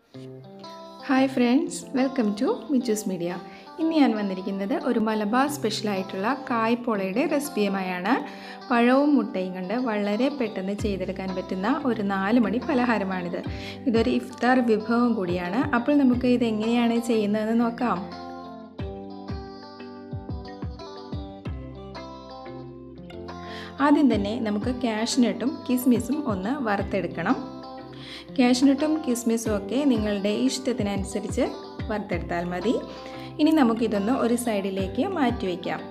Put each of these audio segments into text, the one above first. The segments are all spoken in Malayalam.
ഹായ് ഫ്രണ്ട്സ് വെൽക്കം ടു മിച്ചൂസ് മീഡിയ ഇന്ന് ഞാൻ വന്നിരിക്കുന്നത് ഒരു മലബാർ സ്പെഷ്യലായിട്ടുള്ള കായ്പോളയുടെ റെസിപ്പിയുമായാണ് പഴവും മുട്ടയും കൊണ്ട് വളരെ പെട്ടെന്ന് ചെയ്തെടുക്കാൻ പറ്റുന്ന ഒരു നാല് മണി പലഹാരമാണിത് ഇതൊരു ഇഫ്താർ വിഭവം കൂടിയാണ് അപ്പോൾ നമുക്ക് ഇത് എങ്ങനെയാണ് ചെയ്യുന്നതെന്ന് നോക്കാം ആദ്യം തന്നെ നമുക്ക് കാഷ്നട്ടും കിസ്മിസും ഒന്ന് വറുത്തെടുക്കണം കാഷ്നട്ടും കിസ്മിസും ഒക്കെ നിങ്ങളുടെ ഇഷ്ടത്തിനനുസരിച്ച് വറുത്തെടുത്താൽ മതി ഇനി നമുക്കിതൊന്ന് ഒരു സൈഡിലേക്ക് മാറ്റി വയ്ക്കാം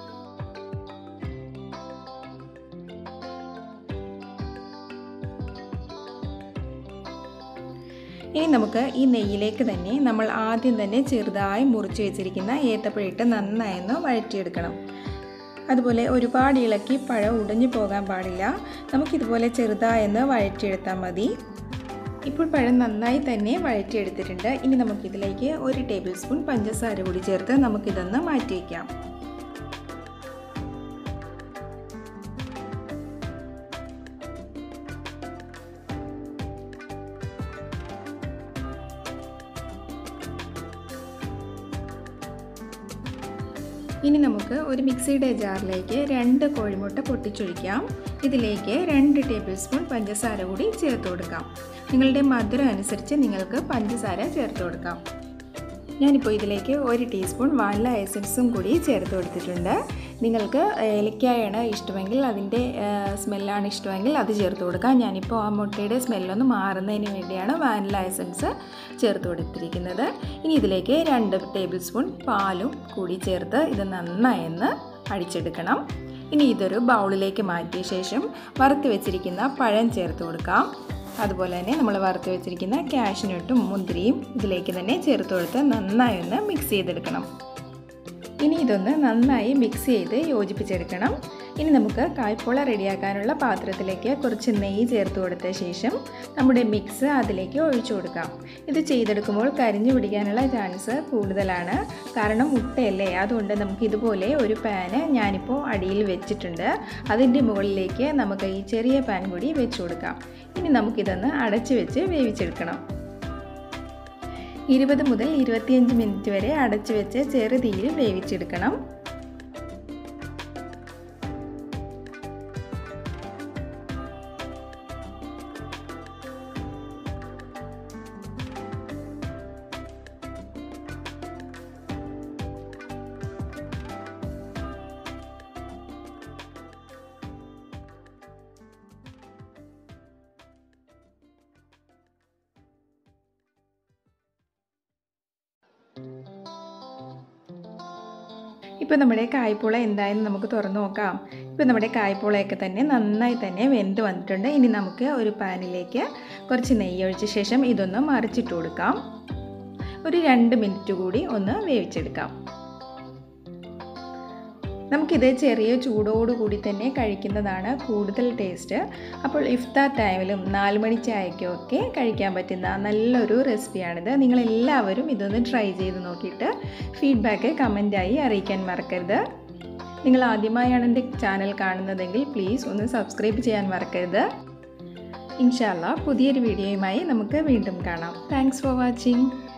ഇനി നമുക്ക് ഈ നെയ്യിലേക്ക് തന്നെ നമ്മൾ ആദ്യം തന്നെ ചെറുതായി മുറിച്ച് വെച്ചിരിക്കുന്ന ഏത്തപ്പഴിട്ട് നന്നായൊന്ന് വഴറ്റിയെടുക്കണം അതുപോലെ ഒരുപാട് ഇളക്കി പഴം ഉടഞ്ഞു പോകാൻ പാടില്ല നമുക്കിതുപോലെ ചെറുതായെന്ന് വഴറ്റിയെടുത്താൽ മതി ഇപ്പോൾ പഴം നന്നായി തന്നെ വഴറ്റിയെടുത്തിട്ടുണ്ട് ഇനി നമുക്കിതിലേക്ക് ഒരു ടേബിൾ സ്പൂൺ പഞ്ചസാര കൂടി ചേർത്ത് നമുക്കിതൊന്ന് മാറ്റി വയ്ക്കാം ഇനി നമുക്ക് ഒരു മിക്സിയുടെ ജാറിലേക്ക് രണ്ട് കോഴിമുട്ട പൊട്ടിച്ചൊഴിക്കാം ഇതിലേക്ക് രണ്ട് ടേബിൾ സ്പൂൺ പഞ്ചസാര കൂടി ചേർത്ത് കൊടുക്കാം നിങ്ങളുടെ മധുരം അനുസരിച്ച് നിങ്ങൾക്ക് പഞ്ചസാര ചേർത്ത് കൊടുക്കാം ഞാനിപ്പോൾ ഇതിലേക്ക് ഒരു ടീസ്പൂൺ വാനില എസൻസും കൂടി ചേർത്ത് കൊടുത്തിട്ടുണ്ട് നിങ്ങൾക്ക് ഏലക്കായാണ് ഇഷ്ടമെങ്കിൽ അതിൻ്റെ സ്മെല്ലാണ് ഇഷ്ടമെങ്കിൽ അത് ചേർത്ത് കൊടുക്കാം ഞാനിപ്പോൾ ആ മുട്ടയുടെ സ്മെല്ലൊന്ന് മാറുന്നതിന് വേണ്ടിയാണ് വാനില എസൻസ് ചേർത്ത് കൊടുത്തിരിക്കുന്നത് ഇനി ഇതിലേക്ക് രണ്ട് ടേബിൾ സ്പൂൺ പാലും കൂടി ചേർത്ത് ഇത് നന്നായെന്ന് അടിച്ചെടുക്കണം ഇനി ഇതൊരു ബൗളിലേക്ക് മാറ്റിയ ശേഷം വറുത്ത് വെച്ചിരിക്കുന്ന പഴം ചേർത്ത് കൊടുക്കാം അതുപോലെ തന്നെ നമ്മൾ വറുത്ത് വെച്ചിരിക്കുന്ന കാഷ്നട്ടും മുന്തിരിയും ഇതിലേക്ക് തന്നെ ചേർത്ത് കൊടുത്ത് നന്നായി ഒന്ന് മിക്സ് ചെയ്തെടുക്കണം ഇനി ഇതൊന്ന് നന്നായി മിക്സ് ചെയ്ത് യോജിപ്പിച്ചെടുക്കണം ഇനി നമുക്ക് കായ്പോള റെഡിയാക്കാനുള്ള പാത്രത്തിലേക്ക് കുറച്ച് നെയ്യ് ചേർത്ത് കൊടുത്ത ശേഷം നമ്മുടെ മിക്സ് അതിലേക്ക് ഒഴിച്ചു കൊടുക്കാം ഇത് ചെയ്തെടുക്കുമ്പോൾ കരിഞ്ഞു പിടിക്കാനുള്ള ചാൻസ് കൂടുതലാണ് കാരണം മുട്ടയല്ലേ അതുകൊണ്ട് നമുക്ക് ഇതുപോലെ ഒരു പാന് ഞാനിപ്പോൾ അടിയിൽ വെച്ചിട്ടുണ്ട് അതിൻ്റെ മുകളിലേക്ക് നമുക്ക് ഈ ചെറിയ പാൻ കൂടി വെച്ച് കൊടുക്കാം ഇനി നമുക്കിതൊന്ന് അടച്ചു വെച്ച് വേവിച്ചെടുക്കണം ഇരുപത് മുതൽ ഇരുപത്തിയഞ്ച് മിനിറ്റ് വരെ അടച്ചു വെച്ച് ചെറുതീയിൽ വേവിച്ചെടുക്കണം ഇപ്പോൾ നമ്മുടെ കായ്പോള എന്തായെന്ന് നമുക്ക് തുറന്നു നോക്കാം ഇപ്പോൾ നമ്മുടെ കായ്പോളയൊക്കെ തന്നെ നന്നായി തന്നെ വെന്ത് വന്നിട്ടുണ്ട് ഇനി നമുക്ക് ഒരു പാനിലേക്ക് കുറച്ച് നെയ്യ് ഒഴിച്ച ശേഷം ഇതൊന്ന് മറിച്ചിട്ട് കൊടുക്കാം ഒരു രണ്ട് മിനിറ്റ് കൂടി ഒന്ന് വേവിച്ചെടുക്കാം നമുക്കിത് ചെറിയ ചൂടോടുകൂടി തന്നെ കഴിക്കുന്നതാണ് കൂടുതൽ ടേസ്റ്റ് അപ്പോൾ ഇഫ്താർ ടൈമിലും നാല് മണി ചായയ്ക്കും ഒക്കെ കഴിക്കാൻ പറ്റുന്ന നല്ലൊരു റെസിപ്പിയാണിത് നിങ്ങളെല്ലാവരും ഇതൊന്ന് ട്രൈ ചെയ്ത് നോക്കിയിട്ട് ഫീഡ്ബാക്ക് കമൻറ്റായി അറിയിക്കാൻ മറക്കരുത് നിങ്ങൾ ആദ്യമായാണ് എൻ്റെ ചാനൽ കാണുന്നതെങ്കിൽ പ്ലീസ് ഒന്ന് സബ്സ്ക്രൈബ് ചെയ്യാൻ മറക്കരുത് ഇൻഷാല്ല പുതിയൊരു വീഡിയോയുമായി നമുക്ക് വീണ്ടും കാണാം താങ്ക്സ് ഫോർ വാച്ചിങ്